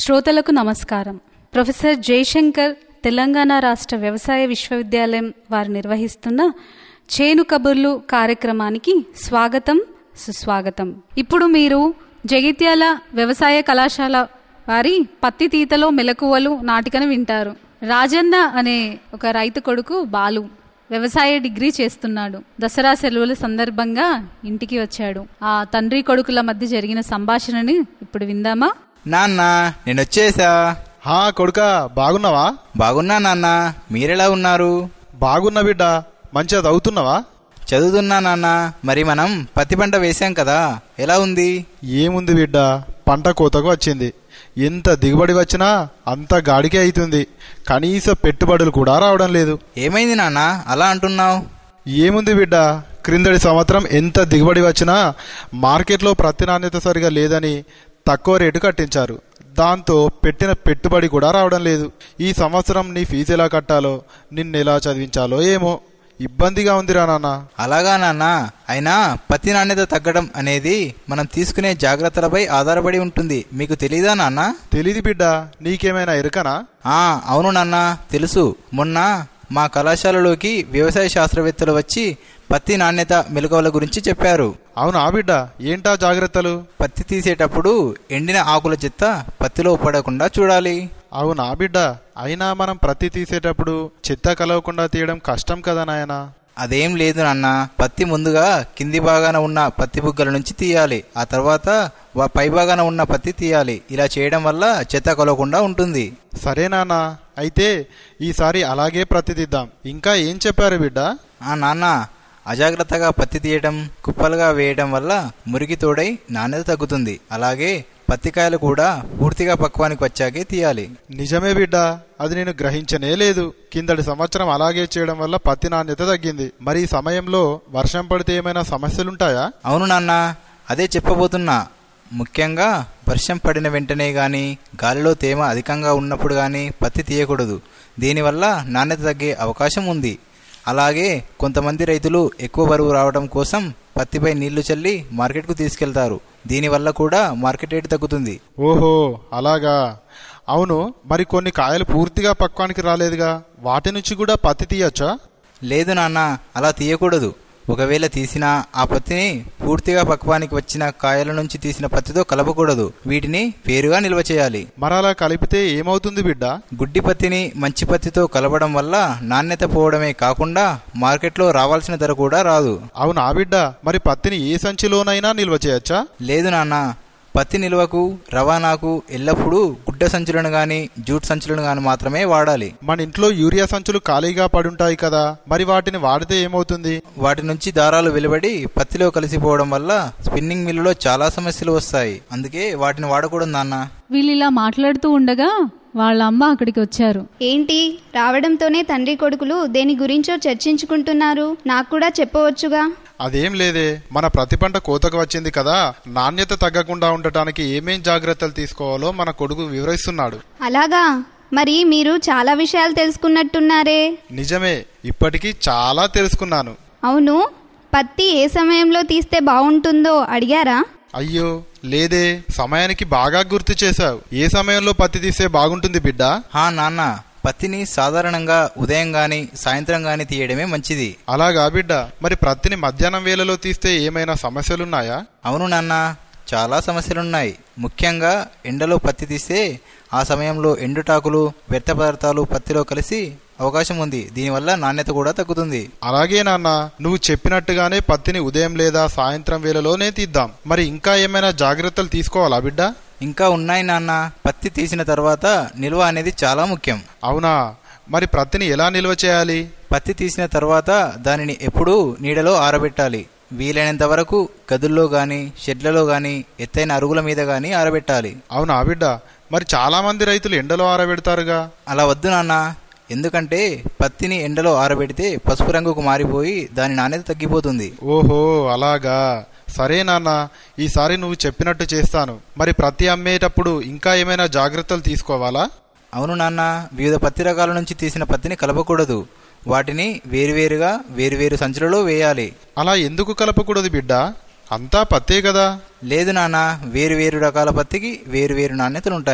శ్రోతలకు నమస్కారం ప్రొఫెసర్ జయశంకర్ తెలంగాణ రాష్ట్ర వ్యవసాయ విశ్వవిద్యాలయం వారు నిర్వహిస్తున్న చేను కబుర్లు కార్యక్రమానికి స్వాగతం సుస్వాగతం ఇప్పుడు మీరు జగిత్యాల వ్యవసాయ కళాశాల వారి పత్తి తీతలో మెలకువలు నాటికను వింటారు రాజన్న అనే ఒక రైతు కొడుకు బాలు వ్యవసాయ డిగ్రీ చేస్తున్నాడు దసరా సెలవుల సందర్భంగా ఇంటికి వచ్చాడు ఆ తండ్రి కొడుకుల మధ్య జరిగిన సంభాషణని ఇప్పుడు విందామా నాన్న నేను వచ్చేసా హా కొడుకా బాగున్నావా బాగున్నా నాన్న మీరెలా ఉన్నారు బాగున్నా బిడ్డ మంచిగా చదువుతున్నావా చదువుతున్నా నాన్న మరి మనం పత్తి పంట వేశాం కదా ఎలా ఉంది ఏముంది బిడ్డ పంట కోతకు వచ్చింది ఎంత దిగుబడి వచ్చినా అంత గాడికే అవుతుంది కనీస పెట్టుబడులు కూడా రావడం లేదు ఏమైంది నాన్న అలా అంటున్నావు ఏముంది బిడ్డ క్రిందటి సంవత్సరం ఎంత దిగుబడి వచ్చినా మార్కెట్లో ప్రతి నాణ్యత సరిగా లేదని తక్కువ రేటు కట్టించారు దాంతో పెట్టిన పెట్టుబడి కూడా రావడం లేదు ఈ సంవత్సరం నీ ఫీజు ఎలా కట్టాలో నిన్ను ఎలా చదివించాలో ఏమో ఇబ్బందిగా ఉందిరా నాన్న అలాగా నాన్న అయినా పత్తి నాణ్యత తగ్గడం అనేది మనం తీసుకునే జాగ్రత్తలపై ఆధారపడి ఉంటుంది మీకు తెలీదా నాన్న తెలీదు బిడ్డ నీకేమైనా ఎరుకనా ఆ అవును నాన్న తెలుసు మొన్న మా కళాశాలలోకి వ్యవసాయ శాస్త్రవేత్తలు వచ్చి పత్తి నాణ్యత మెలకువల గురించి చెప్పారు అవునా బిడ్డ ఏంటా జాగ్రత్తలు పత్తి తీసేటప్పుడు ఎండిన ఆకుల చెత్త పత్తిలో పడకుండా చూడాలి అవునా బిడ్డ అయినా మనం ప్రతి తీసేటప్పుడు చెత్త కలవకుండా తీయడం కష్టం కదా నాయనా అదేం లేదు నాన్న పత్తి ముందుగా కింది భాగాన ఉన్న పత్తి బుగ్గల నుంచి తీయాలి ఆ తర్వాత వా- పై భాగాన ఉన్న పత్తి తీయాలి ఇలా చేయడం వల్ల చెత్త కలవకుండా ఉంటుంది సరే నాన్న అయితే ఈసారి అలాగే ప్రతిదిద్దాం ఇంకా ఏం చెప్పారు బిడ్డ ఆ నాన్న అజాగ్రత్తగా పత్తి తీయడం కుప్పలుగా వేయడం వల్ల మురికి తోడై నాణ్యత తగ్గుతుంది అలాగే పత్తికాయలు కూడా పూర్తిగా పక్వానికి వచ్చాకే తీయాలి నిజమే బిడ్డ అది నేను గ్రహించనే లేదు కిందటి సంవత్సరం అలాగే చేయడం వల్ల పత్తి నాణ్యత తగ్గింది మరి ఈ సమయంలో వర్షం పడితే ఏమైనా సమస్యలుంటాయా అవును నాన్న అదే చెప్పబోతున్నా ముఖ్యంగా వర్షం పడిన వెంటనే గాని గాలిలో తేమ అధికంగా ఉన్నప్పుడు గాని పత్తి తీయకూడదు దీనివల్ల నాణ్యత తగ్గే అవకాశం ఉంది అలాగే కొంతమంది రైతులు ఎక్కువ బరువు రావడం కోసం పత్తిపై నీళ్లు చల్లి మార్కెట్కు తీసుకెళ్తారు దీనివల్ల కూడా మార్కెట్ రేటు తగ్గుతుంది ఓహో అలాగా అవును మరి కొన్ని కాయలు పూర్తిగా పక్వానికి రాలేదుగా వాటి నుంచి కూడా పత్తి తీయచ్చా లేదు నాన్న అలా తీయకూడదు ఒకవేళ తీసినా ఆ పత్తిని పూర్తిగా పక్వానికి వచ్చిన కాయల నుంచి తీసిన పత్తితో కలపకూడదు వీటిని వేరుగా నిల్వ చేయాలి మరలా కలిపితే ఏమవుతుంది బిడ్డ గుడ్డి పత్తిని మంచి పత్తితో కలపడం వల్ల నాణ్యత పోవడమే కాకుండా మార్కెట్లో రావాల్సిన ధర కూడా రాదు అవునా బిడ్డ మరి పత్తిని ఏ సంచిలోనైనా నిల్వ చేయొచ్చా లేదు నాన్న పత్తి నిల్వకు రవాణాకు ఎల్లప్పుడూ గుడ్డ సంచులను గాని జూట్ సంచులను గాని మాత్రమే వాడాలి మన ఇంట్లో యూరియా సంచులు ఖాళీగా పడుంటాయి కదా మరి వాటిని వాడితే ఏమవుతుంది వాటి నుంచి దారాలు వెలువడి పత్తిలో కలిసిపోవడం వల్ల స్పిన్నింగ్ మిల్లులో చాలా సమస్యలు వస్తాయి అందుకే వాటిని వాడకూడదు నాన్న వీళ్ళు ఇలా మాట్లాడుతూ ఉండగా వాళ్ళ అమ్మ అక్కడికి వచ్చారు ఏంటి రావడంతోనే తండ్రి కొడుకులు దేని గురించో చర్చించుకుంటున్నారు నాకు కూడా చెప్పవచ్చుగా అదేం లేదే మన ప్రతి పంట కోతకు వచ్చింది కదా నాణ్యత తగ్గకుండా ఉండటానికి ఏమేం జాగ్రత్తలు తీసుకోవాలో మన కొడుకు వివరిస్తున్నాడు అలాగా మరి మీరు చాలా విషయాలు తెలుసుకున్నట్టున్నారే నిజమే ఇప్పటికీ చాలా తెలుసుకున్నాను అవును పత్తి ఏ సమయంలో తీస్తే బాగుంటుందో అడిగారా అయ్యో లేదే సమయానికి బాగా గుర్తు చేశావు ఏ సమయంలో పత్తి తీస్తే బాగుంటుంది బిడ్డ హా నాన్న పత్తిని సాధారణంగా ఉదయం గాని సాయంత్రం గాని తీయడమే మంచిది అలాగా బిడ్డ మరి ప్రత్తిని మధ్యాహ్నం వేళలో తీస్తే ఏమైనా సమస్యలున్నాయా అవును నాన్న చాలా సమస్యలున్నాయి ముఖ్యంగా ఎండలో పత్తి తీస్తే ఆ సమయంలో ఎండుటాకులు వ్యర్థ పదార్థాలు పత్తిలో కలిసి అవకాశం ఉంది దీనివల్ల నాణ్యత కూడా తగ్గుతుంది అలాగే నాన్న నువ్వు చెప్పినట్టుగానే పత్తిని ఉదయం లేదా సాయంత్రం వేళలోనే తీద్దాం మరి ఇంకా ఏమైనా జాగ్రత్తలు తీసుకోవాలా బిడ్డ ఇంకా ఉన్నాయి నాన్న పత్తి తీసిన తర్వాత నిల్వ అనేది చాలా ముఖ్యం అవునా మరి ప్రత్తిని ఎలా నిల్వ చేయాలి పత్తి తీసిన తర్వాత దానిని ఎప్పుడూ నీడలో ఆరబెట్టాలి వీలైనంత వరకు గదుల్లో గాని షెడ్లలో గాని ఎత్తైన అరుగుల మీద గాని ఆరబెట్టాలి అవునా బిడ్డ మరి చాలా మంది రైతులు ఎండలో ఆరబెడతారుగా అలా వద్దు నాన్న ఎందుకంటే పత్తిని ఎండలో ఆరబెడితే పసుపు రంగుకు మారిపోయి దాని నాణ్యత తగ్గిపోతుంది ఓహో అలాగా సరే నాన్న ఈసారి నువ్వు చెప్పినట్టు చేస్తాను మరి ప్రతి అమ్మేటప్పుడు ఇంకా ఏమైనా జాగ్రత్తలు తీసుకోవాలా అవును నాన్న వివిధ పత్తి రకాల నుంచి తీసిన పత్తిని కలపకూడదు వాటిని వేరువేరుగా వేరువేరు సంచులలో వేయాలి అలా ఎందుకు కలపకూడదు బిడ్డ అంతా పత్తే కదా లేదు నాన్న వేరు వేరు రకాల పత్తికి వేరు వేరు నాణ్యతలు ఉంటాయి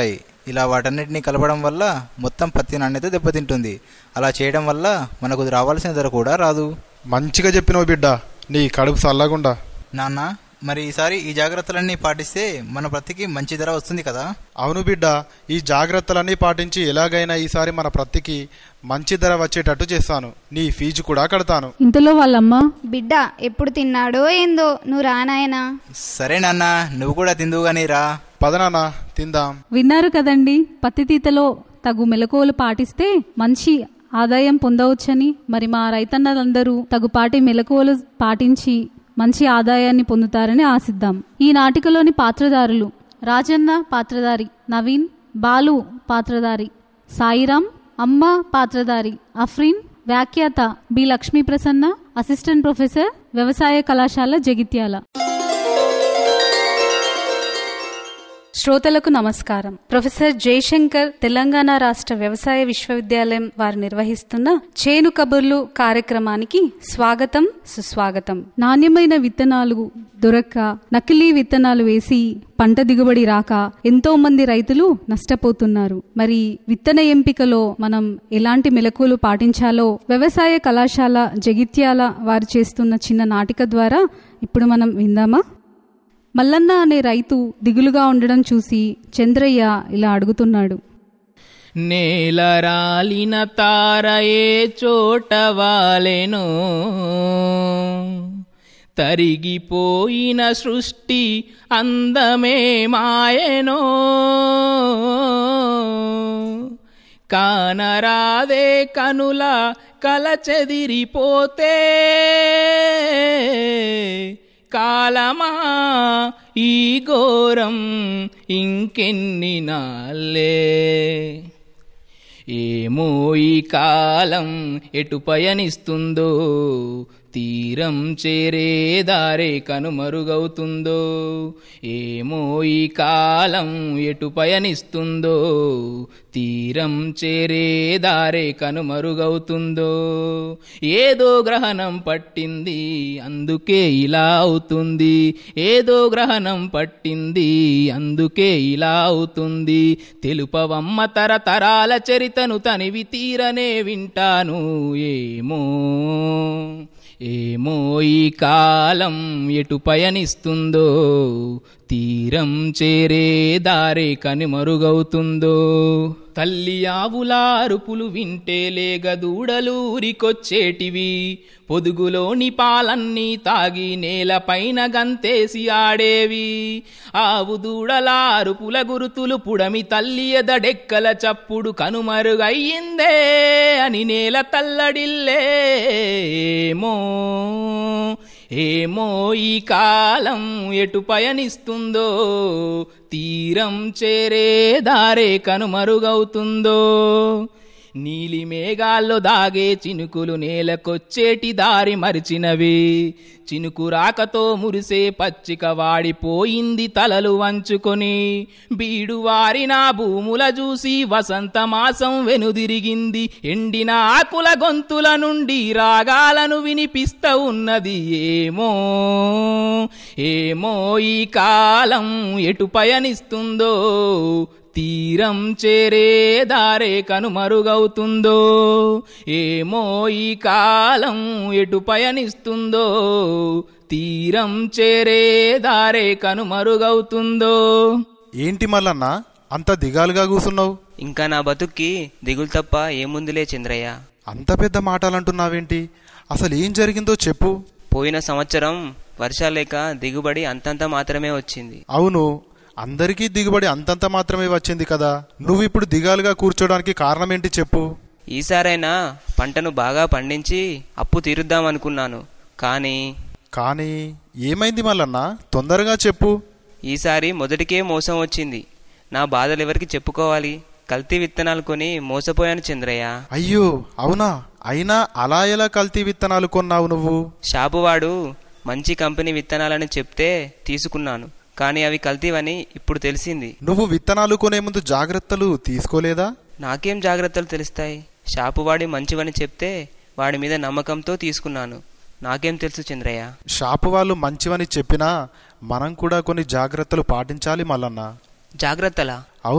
ఇలా వాటన్నిటిని కలపడం వల్ల మొత్తం పత్తి నాణ్యత దెబ్బతింటుంది అలా చేయడం వల్ల మనకు రావాల్సిన ధర కూడా రాదు మంచిగా చెప్పినవు బిడ్డ నీ కడుపు చల్లగుండా నాన్న మరి ఈసారి ఈ జాగ్రత్తలన్నీ పాటిస్తే మన పత్తికి మంచి ధర వస్తుంది కదా అవును బిడ్డ ఈ జాగ్రత్తలన్నీ పాటించి ఎలాగైనా ఈసారి మన ప్రత్తికి మంచి ధర వచ్చేటట్టు చేస్తాను నీ ఫీజు కూడా కడతాను ఇంతలో వాళ్ళమ్మ బిడ్డ ఎప్పుడు తిన్నాడో ఏందో నువ్వు రానాయనా సరే నాన్న నువ్వు కూడా తిందువుగాని రా పదనాన్న తిందాం విన్నారు కదండి పత్తి తీతలో తగు మెలకువలు పాటిస్తే మంచి ఆదాయం పొందవచ్చని మరి మా రైతన్నలందరూ తగుపాటి మెలకువలు పాటించి మంచి ఆదాయాన్ని పొందుతారని ఆశిద్దాం ఈ నాటికలోని పాత్రధారులు రాజన్న పాత్రధారి నవీన్ బాలు పాత్రధారి సాయిరాం అమ్మ పాత్రధారి అఫ్రీన్ వ్యాఖ్యాత B Lakshmi Prasanna assistant professor వ్యవసాయ కళాశాల జగిత్యాల శ్రోతలకు నమస్కారం ప్రొఫెసర్ జయశంకర్ తెలంగాణ రాష్ట్ర వ్యవసాయ విశ్వవిద్యాలయం వారు నిర్వహిస్తున్న చేను కబుర్లు కార్యక్రమానికి స్వాగతం సుస్వాగతం నాణ్యమైన విత్తనాలు దొరక్క నకిలీ విత్తనాలు వేసి పంట దిగుబడి రాక ఎంతో మంది రైతులు నష్టపోతున్నారు మరి విత్తన ఎంపికలో మనం ఎలాంటి మెలకువలు పాటించాలో వ్యవసాయ కళాశాల జగిత్యాల వారు చేస్తున్న చిన్న నాటిక ద్వారా ఇప్పుడు మనం విందామా మల్లన్న అనే రైతు దిగులుగా ఉండడం చూసి చంద్రయ్య ఇలా అడుగుతున్నాడు నేల రాలిన తారయే చోట వాలెను తరిగిపోయిన సృష్టి అందమే మాయనో కానరాదే కనుల కల చెదిరిపోతే కాలమా ఈ ఘోరం ఇంకెన్ని నాళ్ళే ఏమో ఈ కాలం ఎటు పయనిస్తుందో తీరం చేరే దారే కనుమరుగవుతుందో ఏమో ఈ కాలం ఎటు పయనిస్తుందో తీరం చేరే దారే కనుమరుగవుతుందో ఏదో గ్రహణం పట్టింది అందుకే ఇలా అవుతుంది ఏదో గ్రహణం పట్టింది అందుకే ఇలా అవుతుంది తెలుపవమ్మ తరతరాల చరితను తనివి తీరనే వింటాను ఏమో ఏమో ఈ కాలం ఎటు పయనిస్తుందో తీరం చేరే దారే కనుమరుగవుతుందో తల్లి ఆవుల అరుపులు వింటే లేగ దూడలూరికొచ్చేటివి పొదుగులోని పాలన్నీ తాగి నేలపైన గంతేసి ఆడేవి ఆవు దూడల అరుపుల గురుతులు పుడమి తల్లి ఎదడెక్కల చప్పుడు కనుమరుగయ్యిందే అని నేల తల్లడిల్లే ఏమో ఏమో ఈ కాలం ఎటు పయనిస్తుందో తీరం చేరే దారే కనుమరుగవుతుందో నీలి మేఘాల్లో దాగే చినుకులు నేలకొచ్చేటి దారి మరిచినవి చినుకు రాకతో మురిసే పచ్చిక వాడిపోయింది తలలు వంచుకొని బీడు వారిన భూముల చూసి వసంత మాసం వెనుదిరిగింది ఎండిన ఆకుల గొంతుల నుండి రాగాలను వినిపిస్త ఉన్నది ఏమో ఏమో ఈ కాలం ఎటు పయనిస్తుందో తీరం చేరే దారే కనుమరుగవుతుందో ఏమో ఈ కాలం ఎటు పయనిస్తుందో తీరం చేరే దారే కనుమరుగవుతుందో ఏంటి మల్లన్న అంత దిగాలుగా కూసున్నావు ఇంకా నా బతుక్కి దిగులు తప్ప ఏముందిలే చంద్రయ్య అంత పెద్ద మాటలంటున్నావేంటి అసలు ఏం జరిగిందో చెప్పు పోయిన సంవత్సరం వర్షాలు లేక దిగుబడి అంతంత మాత్రమే వచ్చింది అవును అందరికీ దిగుబడి అంతంత మాత్రమే వచ్చింది కదా నువ్వు ఇప్పుడు దిగాలుగా కూర్చోడానికి కారణం ఏంటి చెప్పు ఈసారైనా పంటను బాగా పండించి అప్పు తీరుద్దామనుకున్నాను కానీ కానీ ఏమైంది మల్లన్న తొందరగా చెప్పు ఈసారి మొదటికే మోసం వచ్చింది నా బాధలు ఎవరికి చెప్పుకోవాలి కల్తీ విత్తనాలు కొని మోసపోయాను చంద్రయ్య అయ్యో అవునా అయినా అలా ఎలా కల్తీ విత్తనాలు కొన్నావు నువ్వు షాపువాడు మంచి కంపెనీ విత్తనాలని చెప్తే తీసుకున్నాను కానీ అవి కల్తీవని ఇప్పుడు తెలిసింది నువ్వు విత్తనాలు కొనే ముందు జాగ్రత్తలు తీసుకోలేదా నాకేం జాగ్రత్తలు తెలుస్తాయి షాపువాడి మంచివని చెప్తే వాడి మీద నమ్మకంతో తీసుకున్నాను నాకేం తెలుసు చంద్రయ్య షాపు వాళ్ళు మంచివని చెప్పినా మనం కూడా కొన్ని జాగ్రత్తలు పాటించాలి మల్లన్న జాగ్రత్తలా అవును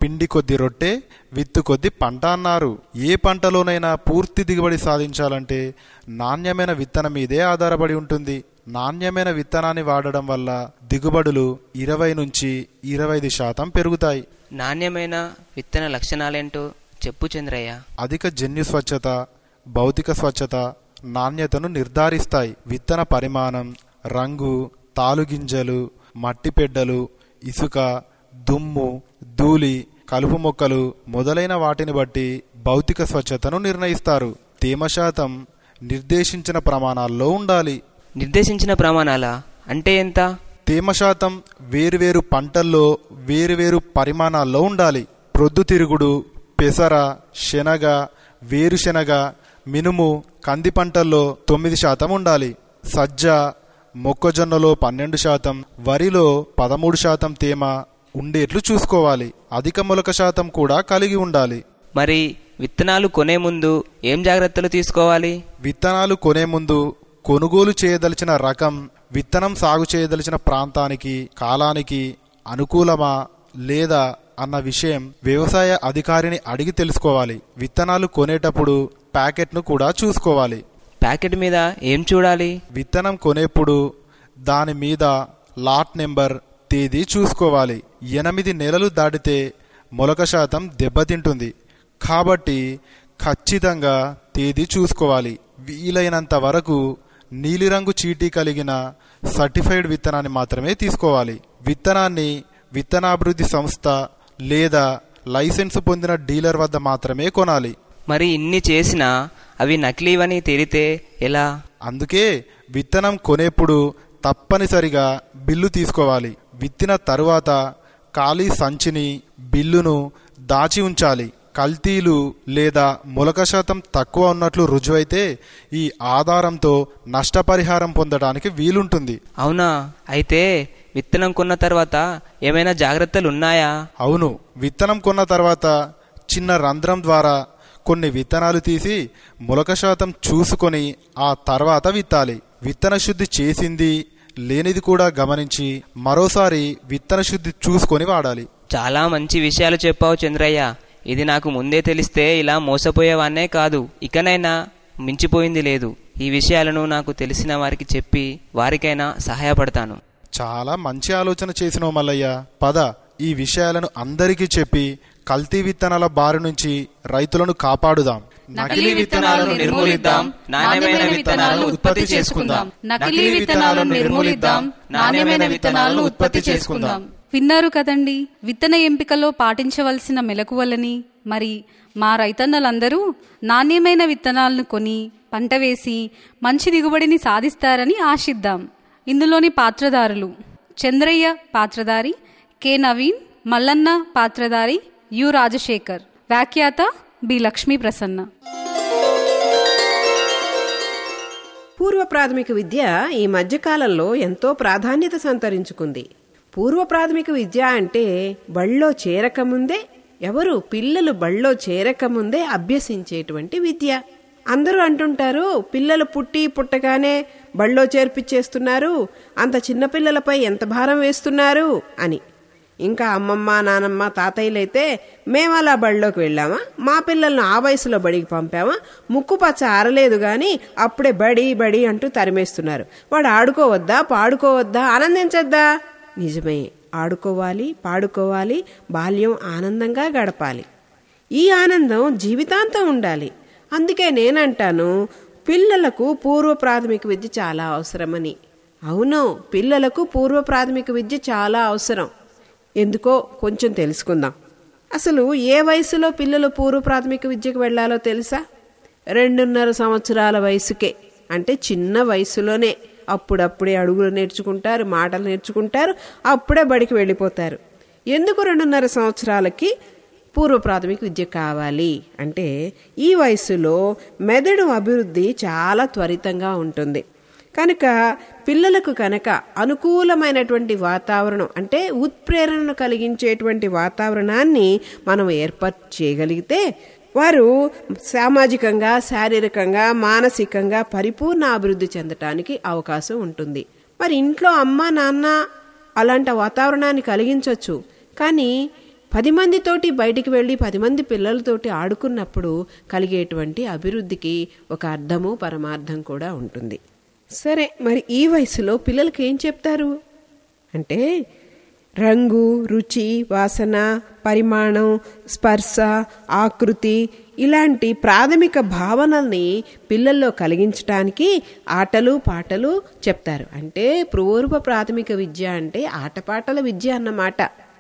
పిండి కొద్ది రొట్టె విత్తు కొద్ది పంట అన్నారు ఏ పంటలోనైనా పూర్తి దిగుబడి సాధించాలంటే నాణ్యమైన విత్తనం మీదే ఆధారపడి ఉంటుంది నాణ్యమైన విత్తనాన్ని వాడడం వల్ల దిగుబడులు ఇరవై నుంచి ఇరవై ఐదు శాతం పెరుగుతాయి నాణ్యమైన విత్తన లక్షణాలేంటో చెప్పు చంద్రయ్య అధిక జన్యు స్వచ్ఛత భౌతిక స్వచ్ఛత నాణ్యతను నిర్ధారిస్తాయి విత్తన పరిమాణం రంగు తాలుగింజలు మట్టి పెడ్డలు ఇసుక దుమ్ము ధూళి కలుపు మొక్కలు మొదలైన వాటిని బట్టి భౌతిక స్వచ్ఛతను నిర్ణయిస్తారు తేమ శాతం నిర్దేశించిన ప్రమాణాల్లో ఉండాలి నిర్దేశించిన ప్రమాణాల అంటే ఎంత తేమ శాతం వేరువేరు పంటల్లో వేరువేరు పరిమాణాల్లో ఉండాలి ప్రొద్దుతిరుగుడు పెసర శనగ వేరుశెనగ మినుము కంది పంటల్లో తొమ్మిది శాతం ఉండాలి సజ్జ మొక్కజొన్నలో పన్నెండు శాతం వరిలో పదమూడు శాతం తేమ ఉండేట్లు చూసుకోవాలి అధిక మొలక శాతం కూడా కలిగి ఉండాలి మరి విత్తనాలు కొనే ముందు ఏం జాగ్రత్తలు తీసుకోవాలి విత్తనాలు కొనే ముందు కొనుగోలు చేయదలిచిన రకం విత్తనం సాగు చేయదలిచిన ప్రాంతానికి కాలానికి అనుకూలమా లేదా అన్న విషయం వ్యవసాయ అధికారిని అడిగి తెలుసుకోవాలి విత్తనాలు కొనేటప్పుడు ప్యాకెట్ను కూడా చూసుకోవాలి ప్యాకెట్ మీద ఏం చూడాలి విత్తనం కొనేప్పుడు దాని మీద లాట్ నెంబర్ తేదీ చూసుకోవాలి ఎనిమిది నెలలు దాటితే మొలక శాతం దెబ్బతింటుంది కాబట్టి ఖచ్చితంగా తేదీ చూసుకోవాలి వీలైనంత వరకు నీలిరంగు చీటీ కలిగిన సర్టిఫైడ్ విత్తనాన్ని మాత్రమే తీసుకోవాలి విత్తనాన్ని విత్తనాభివృద్ధి సంస్థ లేదా లైసెన్స్ పొందిన డీలర్ వద్ద మాత్రమే కొనాలి మరి ఇన్ని చేసినా అవి నకిలీవని తేలితే ఎలా అందుకే విత్తనం కొనేప్పుడు తప్పనిసరిగా బిల్లు తీసుకోవాలి విత్తిన తరువాత ఖాళీ సంచిని బిల్లును దాచి ఉంచాలి కల్తీలు లేదా మొలక శాతం తక్కువ ఉన్నట్లు రుజువైతే ఈ ఆధారంతో నష్టపరిహారం పొందడానికి వీలుంటుంది అవునా అయితే విత్తనం కొన్న తర్వాత ఏమైనా జాగ్రత్తలు ఉన్నాయా అవును విత్తనం కొన్న తర్వాత చిన్న రంధ్రం ద్వారా కొన్ని విత్తనాలు తీసి మొలక శాతం చూసుకొని ఆ తర్వాత విత్తాలి విత్తన శుద్ధి చేసింది లేనిది కూడా గమనించి మరోసారి విత్తన శుద్ధి చూసుకొని వాడాలి చాలా మంచి విషయాలు చెప్పావు చంద్రయ్య ఇది నాకు ముందే తెలిస్తే ఇలా మోసపోయేవాన్నే కాదు ఇకనైనా మించిపోయింది లేదు ఈ విషయాలను నాకు తెలిసిన వారికి చెప్పి వారికైనా సహాయపడతాను చాలా మంచి ఆలోచన చేసినావు మల్లయ్య పద ఈ విషయాలను అందరికీ చెప్పి కల్తీ విత్తనాల బారి నుంచి రైతులను కాపాడుదాం నకిలీ విత్తనాలను నిర్మూలిద్దాం నాణ్యమైన విత్తనాలను ఉత్పత్తి చేసుకుందాం నకిలీ విత్తనాలను నిర్మూలిద్దాం నాణ్యమైన విత్తనాలను ఉత్పత్తి చేసుకుందాం విన్నారు కదండి విత్తన ఎంపికలో పాటించవలసిన మెలకువలని మరి మా రైతన్నలందరూ నాణ్యమైన విత్తనాలను కొని పంట వేసి మంచి దిగుబడిని సాధిస్తారని ఆశిద్దాం ఇందులోని పాత్రదారులు చంద్రయ్య పాత్రధారి కె నవీన్ మల్లన్న పాత్రధారి యు రాజశేఖర్ వ్యాఖ్యాత బి లక్ష్మీ ప్రసన్న పూర్వ ప్రాథమిక విద్య ఈ మధ్యకాలంలో ఎంతో ప్రాధాన్యత సంతరించుకుంది పూర్వ ప్రాథమిక విద్య అంటే బళ్ళో చేరకముందే ఎవరు పిల్లలు బళ్ళో చేరకముందే అభ్యసించేటువంటి విద్య అందరూ అంటుంటారు పిల్లలు పుట్టి పుట్టగానే బళ్ళో చేర్పిచ్చేస్తున్నారు అంత చిన్నపిల్లలపై ఎంత భారం వేస్తున్నారు అని ఇంకా అమ్మమ్మ నానమ్మ తాతయ్యలైతే మేము అలా బడిలోకి వెళ్ళామా మా పిల్లల్ని ఆ వయసులో బడికి పంపామా ముక్కు పచ్చ ఆరలేదు గాని అప్పుడే బడి బడి అంటూ తరిమేస్తున్నారు వాడు ఆడుకోవద్దా పాడుకోవద్దా ఆనందించద్దా నిజమే ఆడుకోవాలి పాడుకోవాలి బాల్యం ఆనందంగా గడపాలి ఈ ఆనందం జీవితాంతం ఉండాలి అందుకే నేనంటాను పిల్లలకు పూర్వ ప్రాథమిక విద్య చాలా అవసరమని అవును పిల్లలకు పూర్వ ప్రాథమిక విద్య చాలా అవసరం ఎందుకో కొంచెం తెలుసుకుందాం అసలు ఏ వయసులో పిల్లలు పూర్వ ప్రాథమిక విద్యకు వెళ్ళాలో తెలుసా రెండున్నర సంవత్సరాల వయసుకే అంటే చిన్న వయసులోనే అప్పుడప్పుడే అడుగులు నేర్చుకుంటారు మాటలు నేర్చుకుంటారు అప్పుడే బడికి వెళ్ళిపోతారు ఎందుకు రెండున్నర సంవత్సరాలకి పూర్వ ప్రాథమిక విద్య కావాలి అంటే ఈ వయసులో మెదడు అభివృద్ధి చాలా త్వరితంగా ఉంటుంది కనుక పిల్లలకు కనుక అనుకూలమైనటువంటి వాతావరణం అంటే ఉత్ప్రేరణను కలిగించేటువంటి వాతావరణాన్ని మనం ఏర్పాటు చేయగలిగితే వారు సామాజికంగా శారీరకంగా మానసికంగా పరిపూర్ణ అభివృద్ధి చెందటానికి అవకాశం ఉంటుంది మరి ఇంట్లో అమ్మ నాన్న అలాంటి వాతావరణాన్ని కలిగించవచ్చు కానీ పది మందితోటి బయటికి వెళ్ళి పది మంది పిల్లలతోటి ఆడుకున్నప్పుడు కలిగేటువంటి అభివృద్ధికి ఒక అర్థము పరమార్థం కూడా ఉంటుంది సరే మరి ఈ వయసులో పిల్లలకి ఏం చెప్తారు అంటే రంగు రుచి వాసన పరిమాణం స్పర్శ ఆకృతి ఇలాంటి ప్రాథమిక భావనల్ని పిల్లల్లో కలిగించడానికి ఆటలు పాటలు చెప్తారు అంటే పూర్వ ప్రాథమిక విద్య అంటే ఆటపాటల విద్య అన్నమాట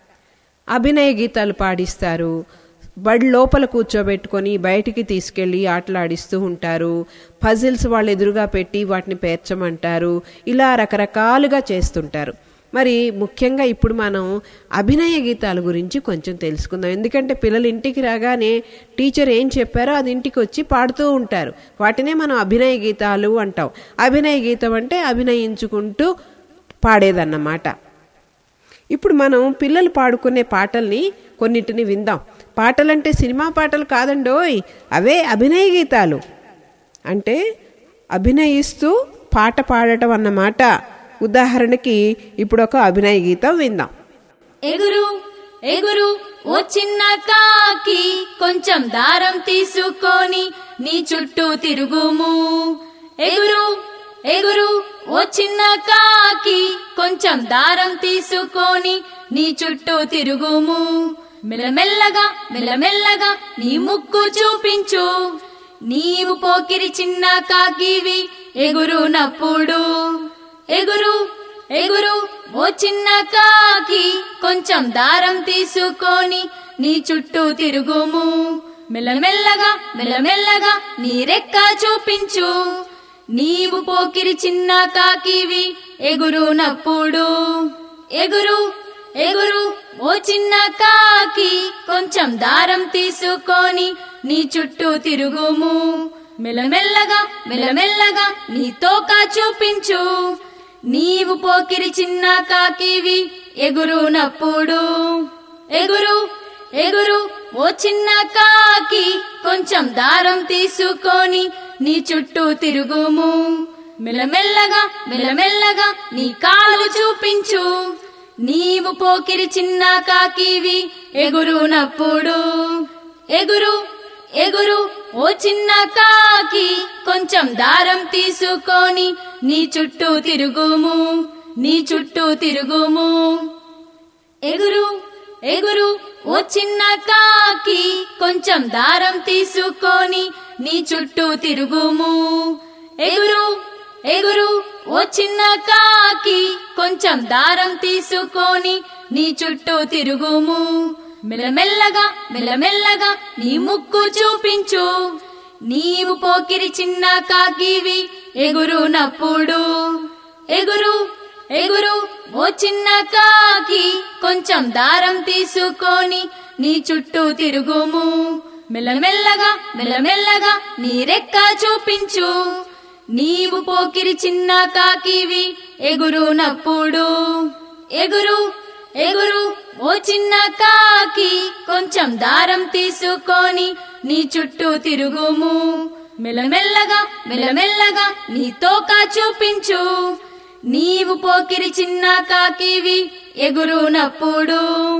అభినయ గీతాలు పాడిస్తారు బడి లోపల కూర్చోబెట్టుకొని బయటికి తీసుకెళ్ళి ఆటలాడిస్తూ ఉంటారు పజిల్స్ వాళ్ళు ఎదురుగా పెట్టి వాటిని పేర్చమంటారు ఇలా రకరకాలుగా చేస్తుంటారు మరి ముఖ్యంగా ఇప్పుడు మనం అభినయ గీతాల గురించి కొంచెం తెలుసుకుందాం ఎందుకంటే పిల్లలు ఇంటికి రాగానే టీచర్ ఏం చెప్పారో అది ఇంటికి వచ్చి పాడుతూ ఉంటారు వాటినే మనం అభినయ గీతాలు అంటాం అభినయ గీతం అంటే అభినయించుకుంటూ పాడేదన్నమాట ఇప్పుడు మనం పిల్లలు పాడుకునే పాటల్ని కొన్నిటిని విందాం పాటలంటే సినిమా పాటలు కాదండోయ్ అవే అభినయ గీతాలు అంటే అభినయిస్తూ పాట పాడటం అన్నమాట ఉదాహరణకి ఇప్పుడు ఒక అభినయ గీతం విందాం ఎగురు ఎగురు ఓ చిన్న కాకి కొంచెం దారం తీసుకొని నీ చుట్టూ తిరుగుము ఎగురు ఎగురు ఓ చిన్న కాకి కొంచెం దారం తీసుకొని నీ చుట్టూ తిరుగుము మెల్లమెల్లగా మెల్లమెల్లగా నీ ముక్కు చూపించు నీవు పోకిరి చిన్న కాకివి ఎగురునప్పుడు ఎగురు ఎగురు ఓ చిన్న కాకి కొంచెం దారం తీసుకొని నీ చుట్టూ తిరుగుము మెల్లమెల్లగా మెల్లమెల్లగా నీ రెక్క చూపించు నీవు పోకిరి చిన్న కాకివి ఎగురునప్పుడు ఎగురు ఎగురు ఓ చిన్న కాకి కొంచెం దారం తీసుకొని నీ చుట్టూ తిరుగుము మెల్లమెల్లగా మెల్లమెల్లగా నీ తోక చూపించు నీవు పోకిరి చిన్న కాకివి ఎగురునప్పుడు ఎగురు ఎగురు ఓ చిన్న కాకి కొంచెం దారం తీసుకొని నీ చుట్టూ తిరుగుము మెల్లమెల్లగా మెల్లమెల్లగా నీ కాలు చూపించు నీవు పోకిరి చిన్న కాకివి ఎగురునప్పుడు ఎగురు ఎగురు ఓ చిన్న కాకి కొంచెం దారం తీసుకొని నీ చుట్టూ తిరుగుము నీ చుట్టూ తిరుగుము ఎగురు ఎగురు ఓ చిన్న కాకి కొంచెం దారం తీసుకొని నీ చుట్టూ తిరుగుము ఎగురు ఎగురు ఓ చిన్న కాకి కొంచెం దారం తీసుకొని నీ చుట్టూ తిరుగుము మెల్లమెల్లగా మెల్లమెల్లగా నీ ముక్కు చూపించు నీవు పోకిరి చిన్న కాకివి ఎగురునప్పుడు ఎగురు ఎగురు ఓ చిన్న కాకి కొంచెం దారం తీసుకొని నీ చుట్టూ తిరుగుము మెల్లమెల్లగా మెల్లమెల్లగా నీ రెక్క చూపించు నీవు పోకిరి చిన్న కాకివి ఎగురునప్పుడు ఎగురు ఎగురు ఓ చిన్న కాకి కొంచెం దారం తీసుకొని నీ చుట్టూ తిరుగుము మెల్లమెల్లగా మెల్లమెల్లగా నీ తోక చూపించు నీవు పోకిరి చిన్న కాకివి ఎగురునప్పుడు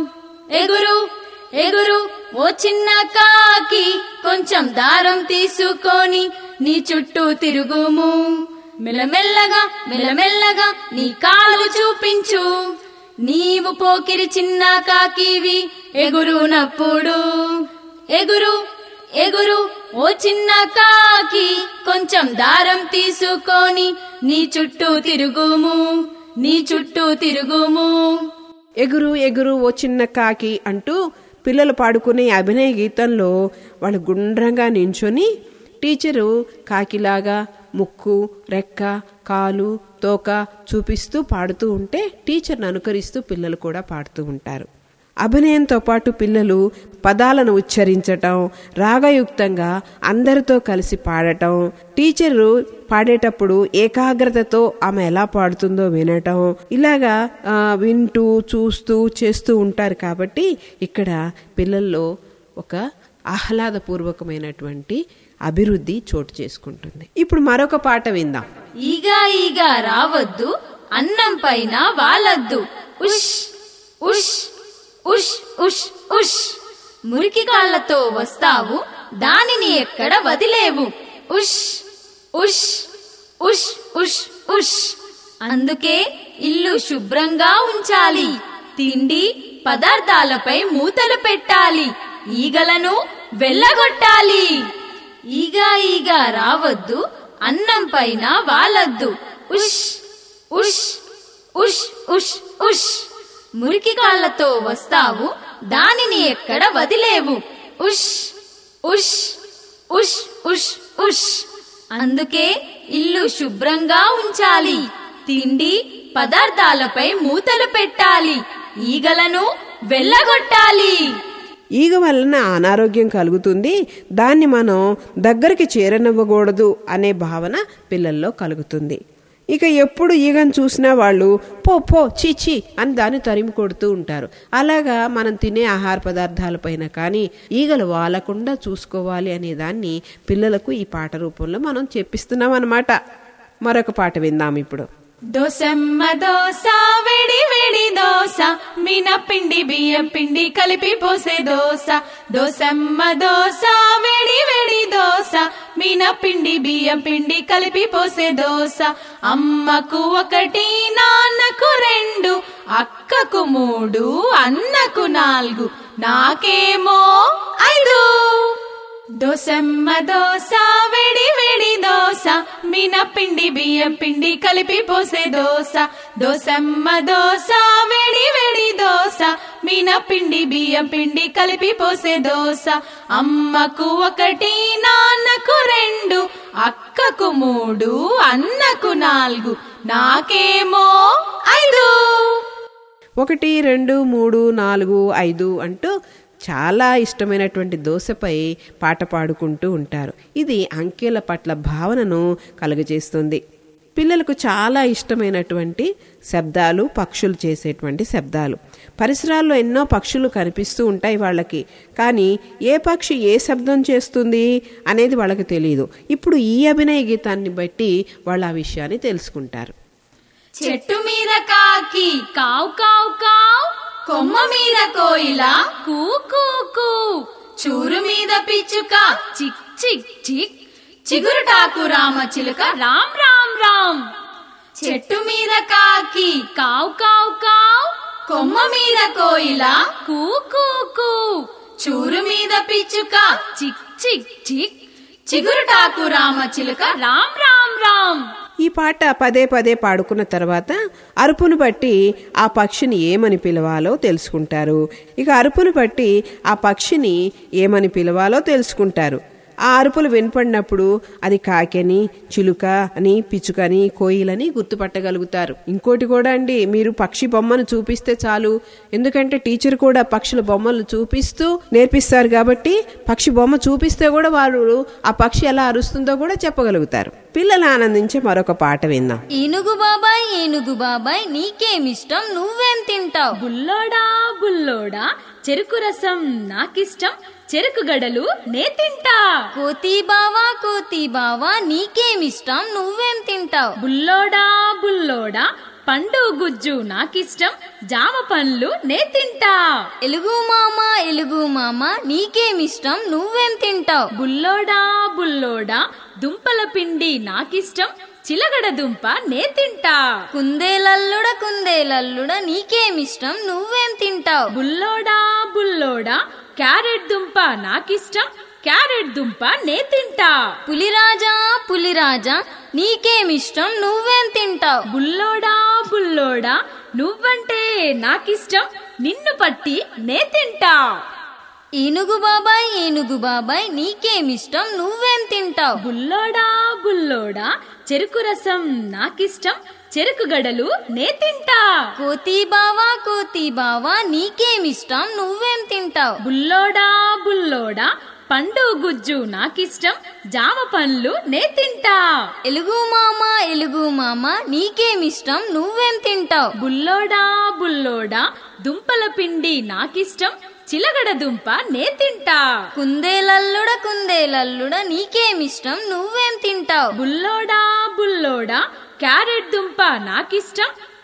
ఎగురు ఎగురు ఓ చిన్న కాకి కొంచెం దారం తీసుకొని నీ చుట్టూ తిరుగుము మెల్లమెల్లగా మెల్లమెల్లగా నీ కాలు చూపించు నీవు పోకిరి చిన్న కాకివి ఎగురునప్పుడు ఎగురు ఎగురు ఓ చిన్న కాకి కొంచెం దారం తీసుకొని నీ చుట్టూ తిరుగుము నీ చుట్టూ తిరుగుము ఎగురు ఎగురు ఓ చిన్న కాకి అంటూ పిల్లలు పాడుకునే అభినయ గీతంలో వాళ్ళు గుండ్రంగా నించొని టీచరు కాకిలాగా ముక్కు రెక్క కాలు తోక చూపిస్తూ పాడుతూ ఉంటే టీచర్ని అనుకరిస్తూ పిల్లలు కూడా పాడుతూ ఉంటారు అభినయంతో పాటు పిల్లలు పదాలను ఉచ్చరించటం రాగయుక్తంగా అందరితో కలిసి పాడటం టీచరు పాడేటప్పుడు ఏకాగ్రతతో ఆమె ఎలా పాడుతుందో వినటం ఇలాగా ఆ, వింటూ చూస్తూ చేస్తూ ఉంటారు కాబట్టి ఇక్కడ పిల్లల్లో ఒక ఆహ్లాదపూర్వకమైనటువంటి అభివృద్ధి చోటు చేసుకుంటుంది ఇప్పుడు మరొక పాట విందాం ఈగా ఈగా రావద్దు అన్నం పైన వాలద్దు ఉష్ ఉష్ ఉష్ ఉష్ ఉష్ మురికి కాళ్ళతో వస్తావు దానిని ఎక్కడ వదిలేవు ఉష్ ఉష్ ఉష్ ఉష్ ఉష్ అందుకే ఇల్లు శుభ్రంగా ఉంచాలి తిండి పదార్థాలపై మూతలు పెట్టాలి ఈగలను వెళ్ళగొట్టాలి ఈగా ఈగా రావద్దు అన్నం పైన వాలద్దు ఉష్ ఉష్ ఉష్ ఉష్ ఉష్ మురికి కాళ్ళతో వస్తావు దానిని ఎక్కడ వదిలేవు ఉష్ ఉష్ ఉష్ ఉష్ ఉష్ అందుకే ఇల్లు శుభ్రంగా ఉంచాలి తిండి పదార్థాలపై మూతలు పెట్టాలి ఈగలను వెళ్ళగొట్టాలి ఈగ వలన అనారోగ్యం కలుగుతుంది దాన్ని మనం దగ్గరికి చేరనివ్వకూడదు అనే భావన పిల్లల్లో కలుగుతుంది ఇక ఎప్పుడు ఈగను చూసినా వాళ్ళు పో పో చీ చీ అని దాన్ని తరిమి కొడుతూ ఉంటారు అలాగా మనం తినే ఆహార పదార్థాలపైన కానీ ఈగలు వాలకుండా చూసుకోవాలి అనే దాన్ని పిల్లలకు ఈ పాట రూపంలో మనం చెప్పిస్తున్నాం అన్నమాట మరొక పాట విందాం ఇప్పుడు దోసమ్మ దోస వేడి వేడి దోస మినపిండి బియ్యం పిండి కలిపి పోసే దోస దోసమ్మ దోస వేడి వేడి దోస మినపిండి బియ్యం పిండి కలిపి పోసే దోస అమ్మకు ఒకటి నాన్నకు రెండు అక్కకు మూడు అన్నకు నాలుగు నాకేమో ఐదు దోసమ్మ దోస వేడి వేడి దోస మినపిండి బియ్యం పిండి కలిపి పోసే దోస దోసమ్మ దోస వేడి వేడి దోస మినపిండి బియ్యం పిండి కలిపి పోసే దోస అమ్మకు ఒకటి నాన్నకు రెండు అక్కకు మూడు అన్నకు నాలుగు నాకేమో ఐదు ఒకటి రెండు మూడు నాలుగు ఐదు అంటూ చాలా ఇష్టమైనటువంటి దోశపై పాట పాడుకుంటూ ఉంటారు ఇది అంకెల పట్ల భావనను కలుగజేస్తుంది పిల్లలకు చాలా ఇష్టమైనటువంటి శబ్దాలు పక్షులు చేసేటువంటి శబ్దాలు పరిసరాల్లో ఎన్నో పక్షులు కనిపిస్తూ ఉంటాయి వాళ్ళకి కానీ ఏ పక్షి ఏ శబ్దం చేస్తుంది అనేది వాళ్ళకి తెలియదు ఇప్పుడు ఈ అభినయ గీతాన్ని బట్టి వాళ్ళు ఆ విషయాన్ని తెలుసుకుంటారు చెట్టు మీద కాకి కావు కావు కావు కొమ్మ మీద కోయిల కూ కూ కూ చూరు మీద పిచ్చుక చిక్ చిక్ చిక్ చిగురుటాకు రామ చిలుక రామ్ రామ్ రామ్ చెట్టు మీద కాకి కావు కావు కావు కొమ్మ మీద కోయిల కూ కూ కూ చూరు మీద పిచ్చుక చిక్ చిక్ చిక్ చిగురుటాకు రామ చిలుక రామ్ రామ్ రామ్ ఈ పాట పదే పదే పాడుకున్న తర్వాత అరుపును బట్టి ఆ పక్షిని ఏమని పిలవాలో తెలుసుకుంటారు ఇక అరుపును బట్టి ఆ పక్షిని ఏమని పిలవాలో తెలుసుకుంటారు ఆ అరుపులు వినపడినప్పుడు అది కాకెని చిలుక అని పిచ్చుకని కోయిలని గుర్తుపట్టగలుగుతారు ఇంకోటి కూడా అండి మీరు పక్షి బొమ్మను చూపిస్తే చాలు ఎందుకంటే టీచర్ కూడా పక్షుల బొమ్మలు చూపిస్తూ నేర్పిస్తారు కాబట్టి పక్షి బొమ్మ చూపిస్తే కూడా వారు ఆ పక్షి ఎలా అరుస్తుందో కూడా చెప్పగలుగుతారు పిల్లలు ఆనందించే మరొక పాట విందాం ఏనుగు బాబాయ్ ఏనుగు బాబాయ్ నీకేమిష్టం నువ్వేం తింటావు బుల్లోడా బుల్లోడా చెరుకు రసం నాకిష్టం చెరుకు గడలు నే తింటా కోతి బావా కోతి బావా నీకేమిష్టం నువ్వేం తింటావు బుల్లోడా బుల్లోడా పండు గుజ్జు నాకిష్టం జామ పండ్లు నే తింటా ఎలుగు మామ ఎలుగు మామ నీకేమిష్టం నువ్వేం తింటావు బుల్లోడా బుల్లోడా దుంపల పిండి నాకిష్టం చిలగడ దుంప నే తింటా కుందేలల్లుడ కుందేలల్లుడ నీకేమిష్టం నువ్వేం తింటావు బుల్లోడా బుల్లోడా క్యారెట్ దుంప నాకిష్టం క్యారెట్ దుంప నే తింటా పులిరాజా పులిరాజా నీకేమిష్టం నువ్వేం తింటావు బుల్లోడా బుల్లోడా నువ్వంటే నాకిష్టం నిన్ను పట్టి నే తింటా ఏనుగు బాబాయ్ ఏనుగు బాబాయ్ నీకేమిష్టం నువ్వేం తింటావు బుల్లోడా బుల్లోడా చెరుకు రసం నాకిష్టం చెరుకు గడలు నే తింటా కోతి బావా కోతి బావా నీకేమిష్టం నువ్వేం తింటావు బుల్లోడా బుల్లోడా పండు గుజ్జు నాకిష్టం జామ పండ్లు నే తింటా ఎలుగు మామ ఎలుగు మామ నీకేమిష్టం నువ్వేం తింటావు బుల్లోడా బుల్లోడా దుంపల పిండి నాకిష్టం చిలగడ దుంప నే తింటా కుందేలల్లుడ కుందేలల్లుడ నీకేమిష్టం నువ్వేం తింటావు బుల్లోడా బుల్లోడా క్యారెట్ దుంప నాకిష్టం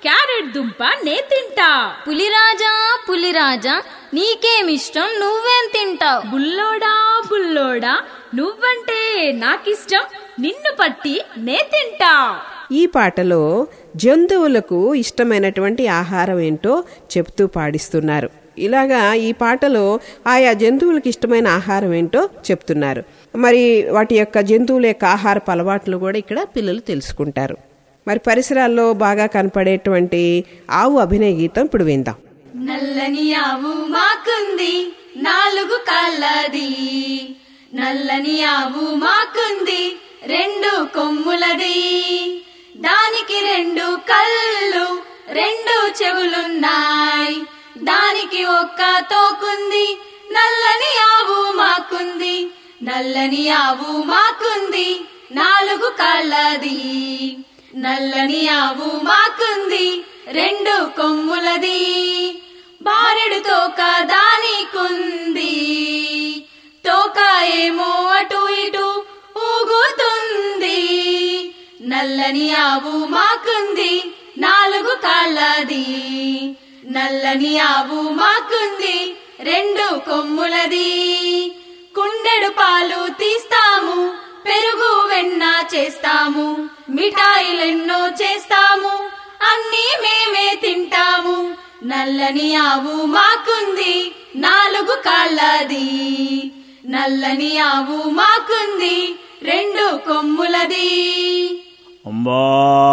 క్యారెట్ దుంప నే తింటా పులిరాజా పులిరాజా నీకేమిష్టం నువ్వేం తింటావు బుల్లోడా బుల్లోడా నువ్వంటే నాకిష్టం నిన్ను పట్టి నే తింటా ఈ పాటలో జంతువులకు ఇష్టమైనటువంటి ఆహారం ఏంటో చెప్తూ పాడిస్తున్నారు ఇలాగా ఈ పాటలో ఆయా జంతువులకు ఇష్టమైన ఆహారం ఏంటో చెప్తున్నారు మరి వాటి యొక్క జంతువుల యొక్క ఆహారపు అలవాట్లు కూడా ఇక్కడ పిల్లలు తెలుసుకుంటారు మరి పరిసరాల్లో బాగా కనపడేటువంటి ఆవు అభినయ గీతం ఇప్పుడు విందాం నల్లని ఆవు మాకుంది నాలుగు కాళ్ళది నల్లని ఆవు మాకుంది రెండు కొమ్ములది దానికి రెండు కళ్ళు రెండు చెవులున్నాయి దానికి ఒక్క తోకుంది నల్లని ఆవు మాకుంది నల్లని ఆవు మాకుంది నాలుగు కాళ్ళది నల్లని ఆవు మాకుంది రెండు కొమ్ములది బారెడు తోక దానికుంది తోక ఏమో అటు ఇటు ఊగుతుంది నల్లని ఆవు మాకుంది నాలుగు కాళ్ళది నల్లని ఆవు మాకుంది రెండు కొమ్ములది కుండెడు పాలు తీస్తాము పెరుగు వెన్న చేస్తాము మిఠాయిలెన్నో చేస్తాము అన్నీ మేమే తింటాము నల్లని ఆవు మాకుంది నాలుగు కాళ్ళది నల్లని ఆవు మాకుంది రెండు కొమ్ములది అమ్మా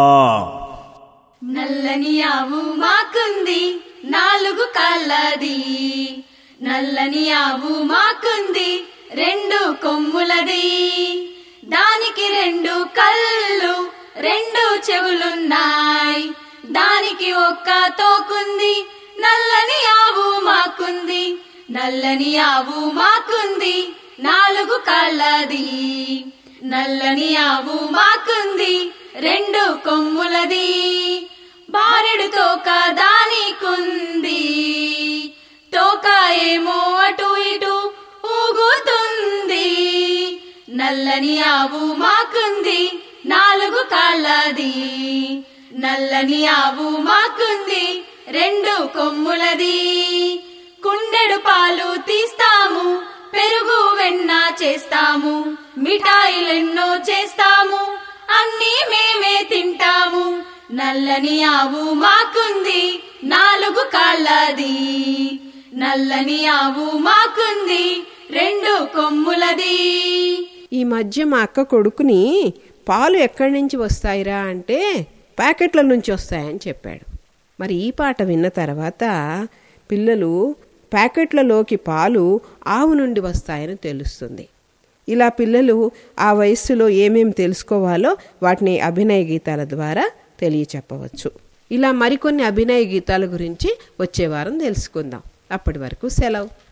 నల్లని ఆవు మాకుంది నాలుగు కాళ్ళది నల్లని ఆవు మాకుంది రెండు కొమ్ములది దానికి రెండు కళ్ళు రెండు చెవులున్నాయి దానికి ఒక్క తోకుంది నల్లని ఆవు మాకుంది నల్లని ఆవు మాకుంది నాలుగు కాళ్ళది నల్లని ఆవు మాకుంది రెండు కొమ్ములది బారెడు తోక దానికుంది తోక ఏమో అటు ఇటు ఊగుతుంది నల్లని ఆవు మాకుంది నాలుగు కాళ్ళది నల్లని ఆవు మాకుంది రెండు కొమ్ములది కుండెడు పాలు తీస్తాము పెరుగు వెన్న చేస్తాము మిఠాయిలెన్నో చేస్తాము అన్నీ మేమే తింటాము నల్లని ఆవు మాకుంది నాలుగు కాళ్ళది నల్లని ఆవు మాకుంది రెండు కొమ్ములది ఈ మధ్య మా అక్క కొడుకుని పాలు ఎక్కడి నుంచి వస్తాయిరా అంటే ప్యాకెట్ల నుంచి వస్తాయని చెప్పాడు మరి ఈ పాట విన్న తర్వాత పిల్లలు ప్యాకెట్లలోకి పాలు ఆవు నుండి వస్తాయని తెలుస్తుంది ఇలా పిల్లలు ఆ వయస్సులో ఏమేం తెలుసుకోవాలో వాటిని అభినయ గీతాల ద్వారా తెలియచెప్పవచ్చు ఇలా మరికొన్ని అభినయ గీతాల గురించి వచ్చే వారం తెలుసుకుందాం అప్పటి వరకు సెలవు